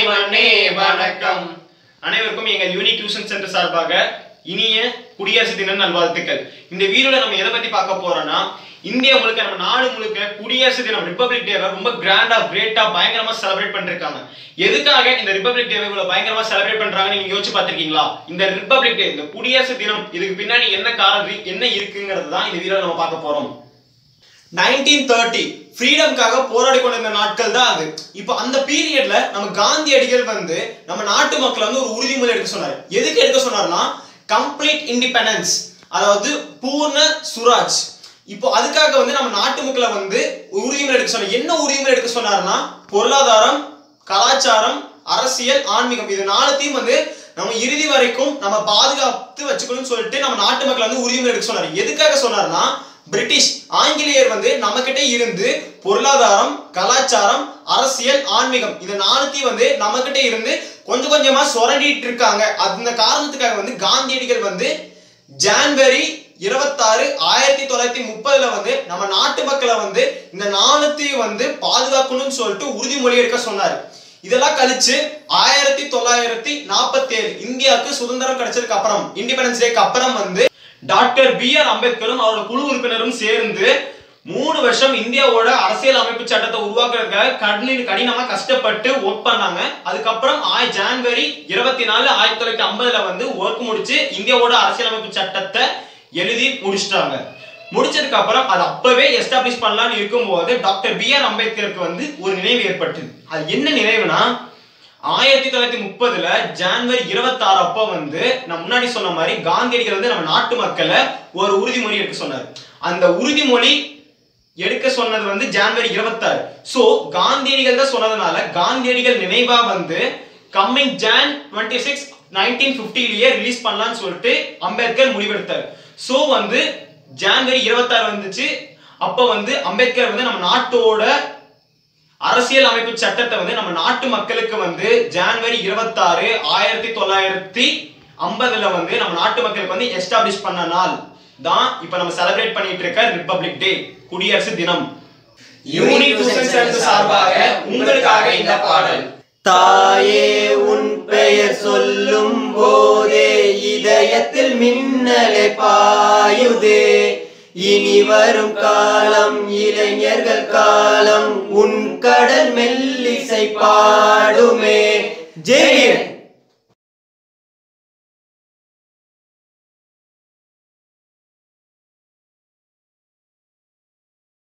மண்ணே வணக்கம் அனைவருக்கும் எங்கள் யூனி டியூஷன் சென்டர் சார்பாக இனிய குடியரசு தின நல்வாழ்த்துக்கள் இந்த வீடியோல நம்ம எதை பத்தி பார்க்க போறோம்னா இந்தியா முழுக்க நம்ம நாடு முழுக்க குடியரசு தினம் ரிப்பப்ளிக் டேவை ரொம்ப கிராண்டா கிரேட்டா பயங்கரமா செலிப்ரேட் பண்ணிருக்காங்க எதுக்காக இந்த ரிப்பப்ளிக் டேவை இவ்வளவு பயங்கரமா செலிப்ரேட் பண்றாங்கன்னு நீங்க யோசிச்சு பார்த்திருக்கீங்களா இந்த ரிப்பப்ளிக் டே இந்த குடியரசு தினம் இதுக்கு பின்னாடி என்ன காரணம் என்ன இருக்குங்கிறது தான் இந்த வீடியோல நம்ம பார்க்க போறோம் நைன்டீன் தேர்ட்டி ஃப்ரீடம்காக போராடி கொண்டிருந்த நாட்கள் தான் அது இப்போ அந்த பீரியட்ல நம்ம காந்தியடிகள் வந்து நம்ம நாட்டு மக்களை வந்து ஒரு உறுதிமொழி எடுக்க சொன்னார் எதுக்கு எடுக்க சொன்னார்னா கம்ப்ளீட் இண்டிபெண்டன்ஸ் அதாவது பூர்ண சுராஜ் இப்போ அதுக்காக வந்து நம்ம நாட்டு மக்களை வந்து ஒரு உறுதிமொழி எடுக்க சொன்னார் என்ன உறுதிமொழி எடுக்க சொன்னார்னா பொருளாதாரம் கலாச்சாரம் அரசியல் ஆன்மீகம் இது நாலுத்தையும் வந்து நம்ம இறுதி வரைக்கும் நம்ம பாதுகாத்து வச்சுக்கணும்னு சொல்லிட்டு நம்ம நாட்டு மக்களை வந்து உறுதிமொழி எடுக்க சொன்னார் எதுக்காக சொன்னார்னா பிரிட்டிஷ் ஆங்கிலேயர் வந்து நம்ம கிட்ட இருந்து பொருளாதாரம் கலாச்சாரம் அரசியல் ஆன்மீகம் இது நாலுத்தையும் வந்து நம்ம கிட்ட இருந்து கொஞ்சம் கொஞ்சமா சுரண்டிட்டு இருக்காங்க அந்த காரணத்துக்காக வந்து காந்தியடிகள் வந்து ஜான்வரி இருபத்தாறு ஆயிரத்தி தொள்ளாயிரத்தி முப்பதுல வந்து நம்ம நாட்டு மக்களை வந்து இந்த நாணத்தையும் வந்து பாதுகாக்கணும்னு சொல்லிட்டு உறுதிமொழி எடுக்க சொன்னாரு இதெல்லாம் கழிச்சு ஆயிரத்தி தொள்ளாயிரத்தி நாற்பத்தி ஏழு இந்தியாவுக்கு சுதந்திரம் கிடைச்சதுக்கு அப்புறம் இண்டிபெண்டன்ஸ் டேக்கு அப்புறம் வந்து டாக்டர் பி ஆர் அம்பேத்கரும் அவரோட குழு உறுப்பினரும் சேர்ந்து மூணு வருஷம் இந்தியாவோட அரசியல் அமைப்பு சட்டத்தை உருவாக்குறதுக்காக கடின கடினமா கஷ்டப்பட்டு ஒர்க் பண்ணாங்க அதுக்கப்புறம் ஆய் ஜான்வரி இருபத்தி நாலு ஆயிரத்தி தொள்ளாயிரத்தி ஐம்பதுல வந்து ஒர்க் முடிச்சு இந்தியாவோட அரசியலமைப்பு சட்டத்தை எழுதி முடிச்சிட்டாங்க முடிச்சதுக்கு அப்புறம் அது அப்பவே எஸ்டாப்ளிஷ் பண்ணலாம்னு இருக்கும்போது டாக்டர் பி ஆர் அம்பேத்கருக்கு வந்து ஒரு நினைவு ஏற்பட்டது அது என்ன நினைவுனா ஆயிரத்தி தொள்ளாயிரத்தி முப்பதுல ஜான்வரி இருபத்தாறு அப்போ வந்து நான் முன்னாடி சொன்ன மாதிரி காந்தியடிகள் வந்து நம்ம நாட்டு மக்களை ஒரு உறுதிமொழி எடுக்க சொன்னார் அந்த உறுதிமொழி எடுக்க சொன்னது வந்து ஜான்வரி இருபத்தாறு ஸோ காந்தியடிகள் தான் சொன்னதுனால காந்தியடிகள் நினைவா வந்து coming Jan twenty six nineteen ஃபிஃப்டிலேயே ரிலீஸ் பண்ணலாம்னு சொல்லிட்டு அம்பேத்கர் முடிவெடுத்தார் ஸோ வந்து ஜான்வரி இருபத்தாறு வந்துச்சு அப்போ வந்து அம்பேத்கர் வந்து நம்ம நாட்டோட அரசியல் அமைப்பு சட்டத்தை வந்து நம்ம நாட்டு மக்களுக்கு வந்து ஜான்வரி இருபத்தாறு ஆயிரத்தி தொள்ளாயிரத்தி ஐம்பதுல வந்து நம்ம நாட்டு மக்களுக்கு வந்து எஸ்டாப்ளிஷ் பண்ண நாள் தான் இப்ப நம்ம செலிப்ரேட் பண்ணிட்டு இருக்க ரிப்பப்ளிக் டே குடியரசு தினம் யூனி டியூஷன் சென்டர் சார்பாக உங்களுக்காக இந்த பாடல் தாயே உன் பெயர் சொல்லும் போதே இதயத்தில் மின்னலை பாயுதே இனி வரும் காலம் இளைஞர்கள் காலம் உன் கடல் மெல்லிசை பாடுமே ஜெய் ஹிந்த்